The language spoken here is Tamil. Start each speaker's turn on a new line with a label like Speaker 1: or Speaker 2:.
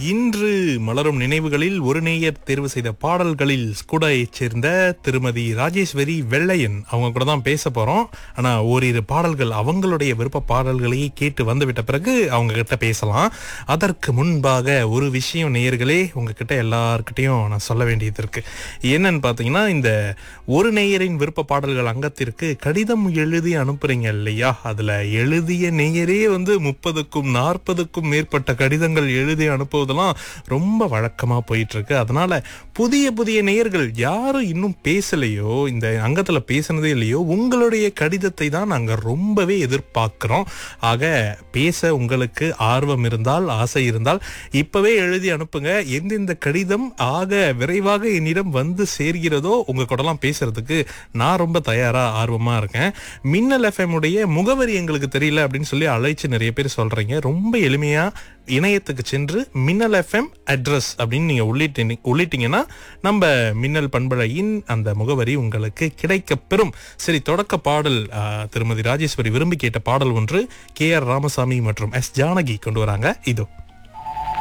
Speaker 1: இன்று மலரும் நினைவுகளில் ஒரு நேயர் தேர்வு செய்த பாடல்களில் கூடையைச் சேர்ந்த திருமதி ராஜேஸ்வரி வெள்ளையன் அவங்க கூட தான் பேச போறோம் ஆனா ஓரிரு பாடல்கள் அவங்களுடைய விருப்ப பாடல்களையே கேட்டு வந்துவிட்ட பிறகு அவங்க கிட்ட பேசலாம் அதற்கு முன்பாக ஒரு விஷயம் நேயர்களே உங்ககிட்ட எல்லார்கிட்டையும் நான் சொல்ல வேண்டியது இருக்கு என்னன்னு பாத்தீங்கன்னா இந்த ஒரு நேயரின் விருப்ப பாடல்கள் அங்கத்திற்கு கடிதம் எழுதி அனுப்புறீங்க இல்லையா அதுல எழுதிய நேயரே வந்து முப்பதுக்கும் நாற்பதுக்கும் மேற்பட்ட கடிதங்கள் எழுதி அனுப்புவதெல்லாம் ரொம்ப வழக்கமா போயிட்டு இருக்கு அதனால புதிய புதிய நேயர்கள் யாரும் இன்னும் பேசலையோ இந்த அங்கத்துல பேசுனதே இல்லையோ உங்களுடைய கடிதத்தை தான் நாங்க ரொம்பவே எதிர்பார்க்கிறோம் ஆக பேச உங்களுக்கு ஆர்வம் இருந்தால் ஆசை இருந்தால் இப்பவே எழுதி அனுப்புங்க எந்தெந்த கடிதம் ஆக விரைவாக என்னிடம் வந்து சேர்கிறதோ உங்க கூடலாம் பேசுறதுக்கு நான் ரொம்ப தயாரா ஆர்வமா இருக்கேன் மின்னல் எஃப்எம் உடைய முகவரி எங்களுக்கு தெரியல அப்படின்னு சொல்லி அழைச்சு நிறைய பேர் சொல்றீங்க ரொம்ப எளிமையா இணையத்துக்கு சென்று மின்னல் எஃப்எம் அட்ரஸ் அப்படின்னு நீங்க உள்ளிட்டு உள்ளிட்டீங்கன்னா நம்ம மின்னல் பண்பலையின் அந்த முகவரி உங்களுக்கு கிடைக்க பெறும் சரி தொடக்க பாடல் ஆ, திருமதி ராஜேஸ்வரி விரும்பி கேட்ட பாடல் ஒன்று கே ஆர் ராமசாமி மற்றும் எஸ் ஜானகி கொண்டு வராங்க இதோ